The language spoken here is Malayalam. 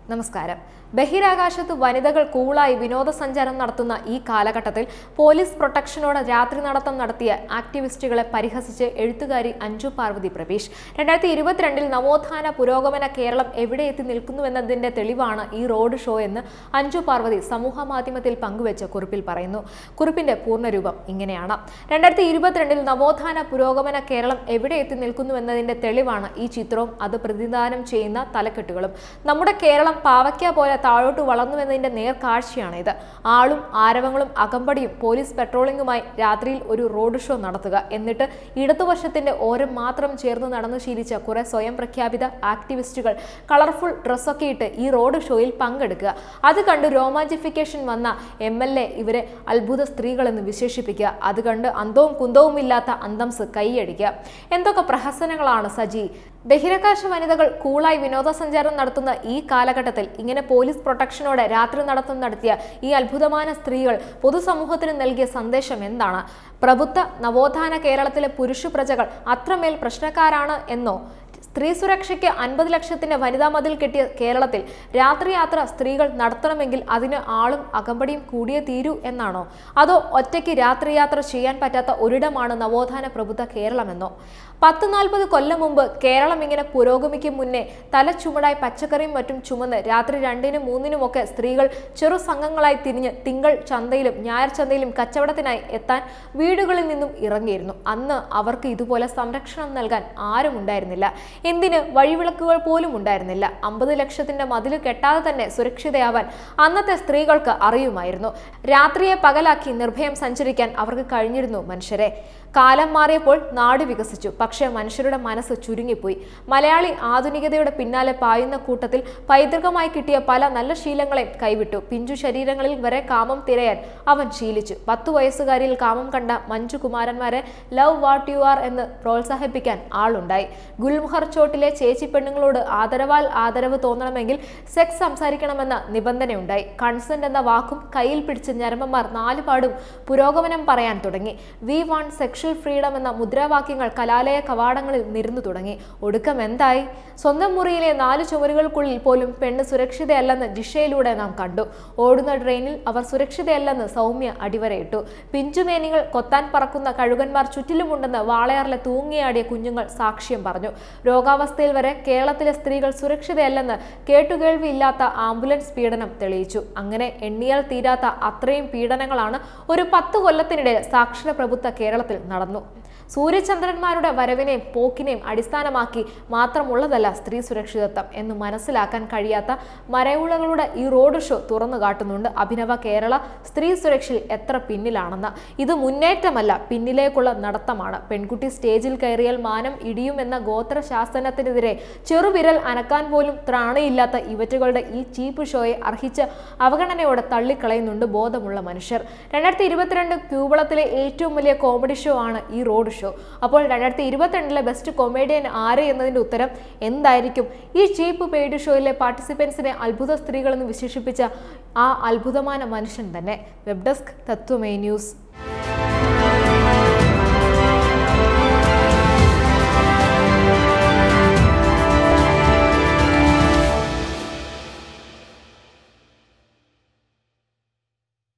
നമസ്കാരം ബഹിരാകാശത്ത് വനിതകൾ കൂളായി വിനോദസഞ്ചാരം നടത്തുന്ന ഈ കാലഘട്ടത്തിൽ പോലീസ് പ്രൊട്ടക്ഷനോടെ രാത്രി നടത്തം നടത്തിയ ആക്ടിവിസ്റ്റുകളെ പരിഹസിച്ച് എഴുത്തുകാരി അഞ്ജു പാർവതി പ്രവീഷ് രണ്ടായിരത്തി ഇരുപത്തിരണ്ടിൽ നവോത്ഥാന പുരോഗമന കേരളം എവിടെ എത്തി നിൽക്കുന്നുവെന്നതിന്റെ തെളിവാണ് ഈ റോഡ് ഷോ എന്ന് അഞ്ജു പാർവതി സമൂഹ മാധ്യമത്തിൽ പങ്കുവച്ച കുറിപ്പിൽ പറയുന്നു കുറിപ്പിന്റെ പൂർണ്ണരൂപം ഇങ്ങനെയാണ് രണ്ടായിരത്തി ഇരുപത്തിരണ്ടിൽ നവോത്ഥാന പുരോഗമന കേരളം എവിടെ എത്തി നിൽക്കുന്നുവെന്നതിന്റെ തെളിവാണ് ഈ ചിത്രവും അത് പ്രതിദാനം ചെയ്യുന്ന തലക്കെട്ടുകളും നമ്മുടെ കേരളം പാവയ്ക്ക പോലെ താഴോട്ട് വളർന്നുവെന്നതിന്റെ നേർക്കാഴ്ചയാണ് ഇത് ആളും ആരവങ്ങളും അകമ്പടിയും പോലീസ് പെട്രോളിംഗുമായി രാത്രിയിൽ ഒരു റോഡ് ഷോ നടത്തുക എന്നിട്ട് ഇടതുവശത്തിന്റെ ഓരം മാത്രം ചേർന്ന് നടന്നു ശീലിച്ച കുറെ സ്വയം പ്രഖ്യാപിത ആക്ടിവിസ്റ്റുകൾ കളർഫുൾ ഡ്രസ്സൊക്കെ ഇട്ട് ഈ റോഡ് ഷോയിൽ പങ്കെടുക്കുക അത് കണ്ട് രോമാഞ്ചിഫിക്കേഷൻ വന്ന എം എൽ എ ഇവരെ അത്ഭുത സ്ത്രീകളെന്ന് വിശേഷിപ്പിക്കുക അത് കണ്ട് അന്തവും കുന്തവും ഇല്ലാത്ത അന്തംസ് കൈയടിക്കുക എന്തൊക്കെ പ്രഹസനങ്ങളാണ് സജി ബഹിരാകാശ വനിതകൾ കൂളായി വിനോദസഞ്ചാരം നടത്തുന്ന ഈ കാലഘട്ടത്തിൽ ഇങ്ങനെ പോലീസ് പ്രൊട്ടക്ഷനോടെ രാത്രി നടത്തം നടത്തിയ ഈ അത്ഭുതமான സ്ത്രീകൾ പൊതുസമൂഹത്തിന് നൽകിയ സന്ദേശം എന്താണ് പ്രബുദ്ധ നവോത്ഥാന കേരളത്തിലെ പുരുഷ പ്രജകൾ അത്രമേൽ പ്രശ്നക്കാരാണ് എന്നോ സ്ത്രീ സുരക്ഷയ്ക്ക് അൻപത് ലക്ഷത്തിന്റെ വനിതാ മതിൽ കെട്ടിയ കേരളത്തിൽ രാത്രിയാത്ര സ്ത്രീകൾ നടത്തണമെങ്കിൽ അതിന് ആളും അകമ്പടിയും കൂടിയേ തീരൂ എന്നാണോ അതോ ഒറ്റയ്ക്ക് രാത്രിയാത്ര ചെയ്യാൻ പറ്റാത്ത ഒരിടമാണ് നവോത്ഥാന പ്രബുദ്ധ കേരളമെന്നോ പത്ത് നാൽപ്പത് കൊല്ലം മുമ്പ് കേരളം ഇങ്ങനെ പുരോഗമിക്കും മുന്നേ തല ചുമടായി പച്ചക്കറിയും മറ്റും ചുമന്ന് രാത്രി രണ്ടിനും മൂന്നിനുമൊക്കെ സ്ത്രീകൾ ചെറു സംഘങ്ങളായി തിരിഞ്ഞ് തിങ്കൾ ചന്തയിലും ഞായർ ചന്തയിലും കച്ചവടത്തിനായി എത്താൻ വീടുകളിൽ നിന്നും ഇറങ്ങിയിരുന്നു അന്ന് അവർക്ക് ഇതുപോലെ സംരക്ഷണം നൽകാൻ ആരും ഉണ്ടായിരുന്നില്ല എന്തിന് വഴിവിളക്കുകൾ പോലും ഉണ്ടായിരുന്നില്ല അമ്പത് ലക്ഷത്തിന്റെ മതിൽ കെട്ടാതെ തന്നെ സുരക്ഷിതയാവാൻ അന്നത്തെ സ്ത്രീകൾക്ക് അറിയുമായിരുന്നു രാത്രിയെ പകലാക്കി നിർഭയം സഞ്ചരിക്കാൻ അവർക്ക് കഴിഞ്ഞിരുന്നു മനുഷ്യരെ കാലം മാറിയപ്പോൾ നാട് വികസിച്ചു പക്ഷേ മനുഷ്യരുടെ മനസ്സ് ചുരുങ്ങിപ്പോയി മലയാളി ആധുനികതയുടെ പിന്നാലെ പായുന്ന കൂട്ടത്തിൽ പൈതൃകമായി കിട്ടിയ പല നല്ല ശീലങ്ങളെയും കൈവിട്ടു പിഞ്ചു ശരീരങ്ങളിൽ വരെ കാമം തിരയാൻ അവൻ ശീലിച്ചു പത്തു വയസ്സുകാരിയിൽ കാമം കണ്ട മഞ്ജു കുമാരന്മാരെ ലവ് വാട്ട് യു ആർ എന്ന് പ്രോത്സാഹിപ്പിക്കാൻ ആളുണ്ടായി ഗുൽമുഹർ ചോട്ടിലെ ചേച്ചി പെണ്ണുങ്ങളോട് ആദരവാൽ ആദരവ് തോന്നണമെങ്കിൽ സെക്സ് സംസാരിക്കണമെന്ന നിബന്ധനയുണ്ടായി കൺസെന്റ് എന്ന വാക്കും കയ്യിൽ പിടിച്ച് ഞരമ്പന്മാർ നാലുപാടും പുരോഗമനം പറയാൻ തുടങ്ങി വി വാണ്ട് സെക്ഷൽ ഫ്രീഡം എന്ന മുദ്രാവാക്യങ്ങൾ കലാലയ കവാടങ്ങളിൽ നിരന്നു തുടങ്ങി ഒടുക്കം എന്തായി സ്വന്തം മുറിയിലെ നാല് ചുമരുകൾക്കുള്ളിൽ പോലും പെണ്ണ് സുരക്ഷിതയല്ലെന്ന് ജിഷയിലൂടെ നാം കണ്ടു ഓടുന്ന ട്രെയിനിൽ അവർ സുരക്ഷിതയല്ലെന്ന് സൗമ്യ അടിവരയിട്ടു പിഞ്ചുമേനികൾ കൊത്താൻ പറക്കുന്ന കഴുകന്മാർ ചുറ്റിലുമുണ്ടെന്ന് വാളയാറിലെ തൂങ്ങിയാടിയ കുഞ്ഞുങ്ങൾ സാക്ഷ്യം പറഞ്ഞു രോഗാവസ്ഥയിൽ വരെ കേരളത്തിലെ സ്ത്രീകൾ സുരക്ഷിതയല്ലെന്ന് കേട്ടുകേൾവിയില്ലാത്ത ആംബുലൻസ് പീഡനം തെളിയിച്ചു അങ്ങനെ എണ്ണിയാൽ തീരാത്ത അത്രയും പീഡനങ്ങളാണ് ഒരു പത്ത് കൊല്ലത്തിനിടെ സാക്ഷര പ്രഭുത്വ കേരളത്തിൽ നടന്നു സൂര്യചന്ദ്രന്മാരുടെ വരവിനെയും പോക്കിനെയും അടിസ്ഥാനമാക്കി മാത്രമുള്ളതല്ല സ്ത്രീ സുരക്ഷിതത്വം എന്ന് മനസ്സിലാക്കാൻ കഴിയാത്ത മരവുളകളുടെ ഈ റോഡ് ഷോ തുറന്നു കാട്ടുന്നുണ്ട് അഭിനവ കേരള സ്ത്രീ സുരക്ഷയിൽ എത്ര പിന്നിലാണെന്ന് ഇത് മുന്നേറ്റമല്ല പിന്നിലേക്കുള്ള നടത്തമാണ് പെൺകുട്ടി സ്റ്റേജിൽ കയറിയാൽ മാനം ഇടിയുമെന്ന ഗോത്ര ശാസനത്തിനെതിരെ ചെറുവിരൽ അനക്കാൻ പോലും ത്രാണിയില്ലാത്ത ഇവറ്റുകളുടെ ഈ ചീപ്പ് ഷോയെ അർഹിച്ച് അവഗണനയോടെ തള്ളിക്കളയുന്നുണ്ട് ബോധമുള്ള മനുഷ്യർ രണ്ടായിരത്തി ഇരുപത്തിരണ്ട് ക്യൂബളത്തിലെ ഏറ്റവും വലിയ കോമഡി ഷോ ആണ് ഈ റോഡ് ഷോ അപ്പോൾ രണ്ടായിരത്തി ഇരുപത്തിരണ്ടിലെ ബെസ്റ്റ് കൊമേഡിയൻ ആര് എന്നതിന്റെ ഉത്തരം എന്തായിരിക്കും ഈ ചീപ്പ് പെയ്ഡ് ഷോയിലെ പാർട്ടിസിപ്പൻസിനെ അത്ഭുത സ്ത്രീകളെന്ന് വിശേഷിപ്പിച്ച ആ അത്ഭുതமான മനുഷ്യൻ തന്നെ വെബ് ഡെസ്ക് തത്വമേ ന്യൂസ്